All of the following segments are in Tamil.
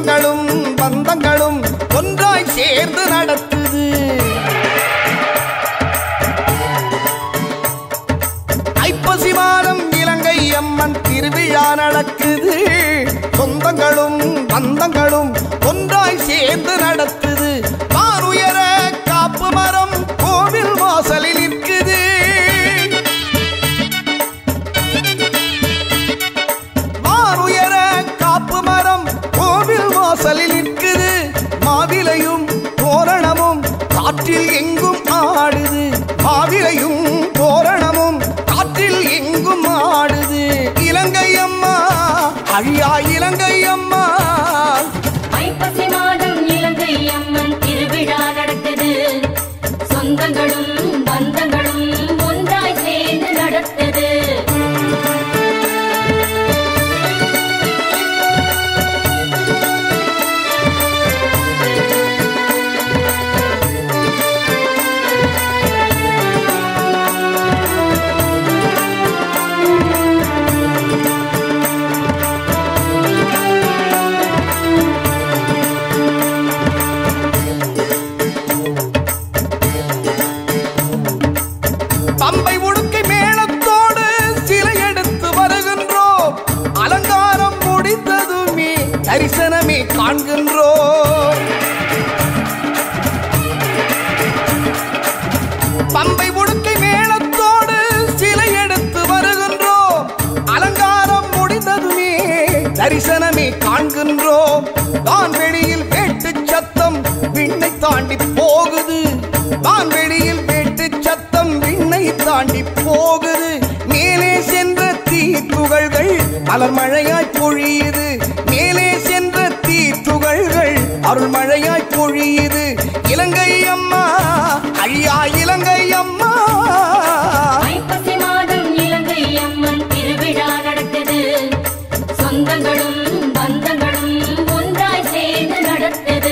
சொந்தங்களும் பந்தங்களும் ஒன்றாய் சேர்ந்து நடத்துது ஐப்பசி மாதம் இலங்கை அம்மன் திருவிழா நடக்குது சொந்தங்களும் பந்தங்களும் ஒன்றாய் சேர்ந்து நடத்துது வானுயர காப்பு மரம் கோவில் வாசலில் நிற்குது வானுயர காப்பு மரம் கோவில் வாசலில் நிற்குது மாவிலையும் தோரணமும் காற்றில் எங்கும் ஆடுது மாவிலையும் தோரணமும் காற்றில் எங்கும் ஆடுது இலங்கை அம்மா அழியா இலங்கை அம்மா ஐப்பசி மாதம் இலங்கை அம்மன் திருவிழா நடக்குது சொந்தங்களும் பந்தங்களும் ஒன்றாய் சேர்ந்து நடத்துது பம்பை உடுக்கை மேளத்தோடு சிலை எடுத்து வருகின்றோம் அலங்காரம் முடிந்ததுமே தரிசனமே காண்கின்றோம் பம்பை உடுக்கை மேளத்தோடு சிலை எடுத்து வருகின்றோம் அலங்காரம் முடிந்ததுமே தரிசனமே காண்கின்றோம் வான்வெளியில் வேட்டு சத்தம் விண்ணை தாண்டி போகுது வான்வெளியில் வேட்டு சத்தம் விண்ணை தாண்டி போகுது மேலே சென்ற தீ துகள்கள் மலர் மழையாய் பொழியுது மேலே சென்ற தீ துகள்கள் அருள் மழையாய் பொழியுது இலங்கை அம்மா அழியா இலங்கை அம்மா ஐப்பசி மாதம் இலங்கை அம்மன் திருவிழா நடக்குது சொந்தங்களும் பந்தங்களும் ஒன்றாய் சேர்ந்து நடத்துது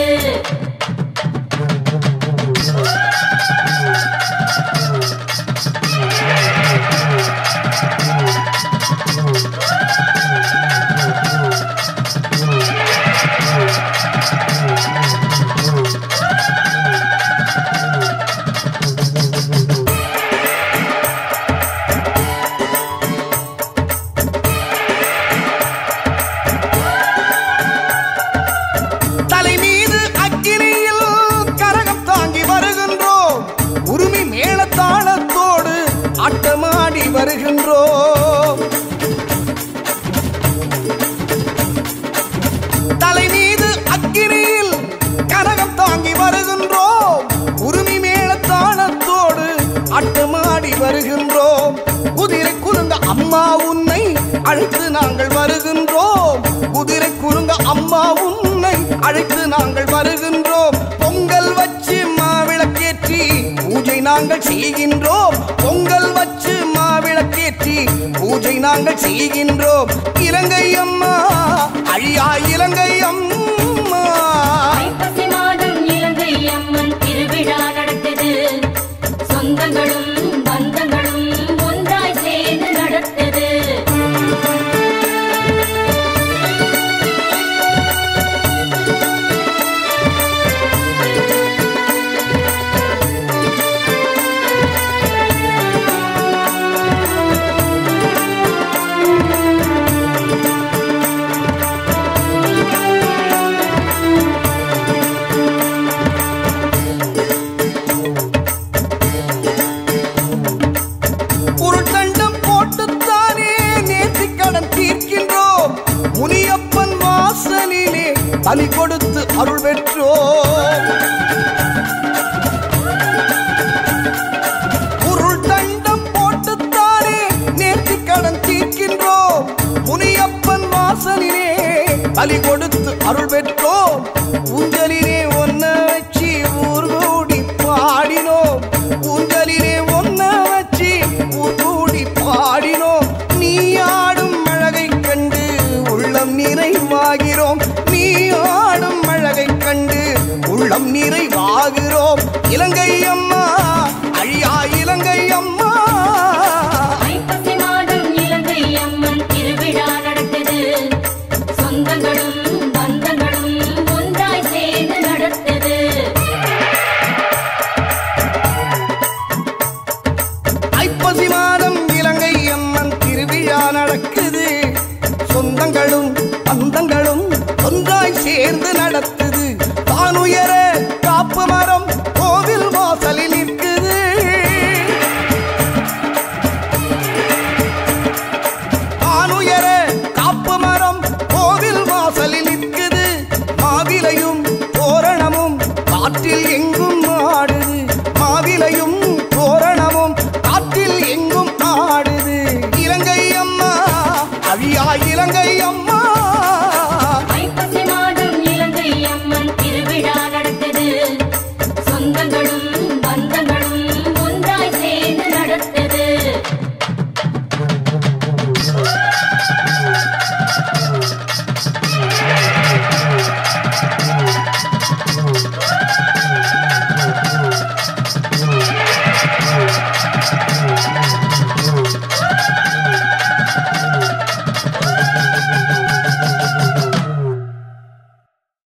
தலை மீது அக்கினியில் கரகம் தாங்கி வருகின்றோம் உரிமை மேளத்தாளத்தோடு ஆட்டமாடி வருகின்றோம் தலை மீது அக்கினியில் கரகம் தாங்கி வருகின்றோம் உரிமை மேளத்தாளத்தோடு ஆட்டமாடி வருகின்றோம் குதிரை குறுங்க அம்மா உன்னை அழைத்து நாங்கள் வருகின்றோம் குதிரை குறுங்க அம்மா உன்னை அழைத்து நாங்கள் வருகின்றோம் பொங்கல் வச்சு மாவிளக்கேற்றி பூஜை நாங்கள் செய்கின்றோம் பொங்கல் வச்சு மாவிளக்கேற்றி பூஜை நாங்கள் செய்கின்றோம் இலங்கை அம்மா அழியா இலங்கை அம்மா ஐப்பசி மாதம் இலங்கை அம்மன் திருவிழா நடக்குது சொந்தங்களும் பந்தங்களும் ஒன்றாய் சேர்ந்து நடத்துது உருட்டண்டம் போட்டுத்தானே நேர்த்திக் கடன் தீர்க்கின்றோம் முனியப்பன் வாசலிலே பலி கொடுத்து அருள் பெற்றோம் உருட்டண்டம் போட்டுத்தானே நேர்த்திக் கடன் தீர்க்கின்றோம் முனியப்பன் வாசலிலே பலி கொடுத்து அருள் பெற்றோம் ஊஞ்சலிலே ஒன்ன வச்சு ஊர் கூடி பாடினோம் ஊஞ்சலிலே ஒன்ன வச்சு ஊர் கூடி பாடினோம் நீ ஆடும் அழகை கண்டு உள்ளம் நிறைவாகிறோம் நீ ஆடும் அழகை கண்டு உள்ளம் நிறைவாகிறோம் இலங்கை அம்மா அழியா இலங்கை அம்மா ஐப்பசி மாதம் இலங்கை அம்மன் திருவிழா நடக்குது சொந்தங்களும் பந்தங்களும் சேர்ந்து நடத்துது தானுயர காப்பு மரம் கோவில் வாசலில் நிற்குது தானுயர காப்பு மரம் கோவில் வாசலில் நிற்குது மாவிலையும் தோரணமும் காற்றில் எங்கும் ஆடுது மாவிலையும் தோரணமும் காற்றில் எங்கும் ஆடுது இலங்கை அம்மா அழியா இலங்கை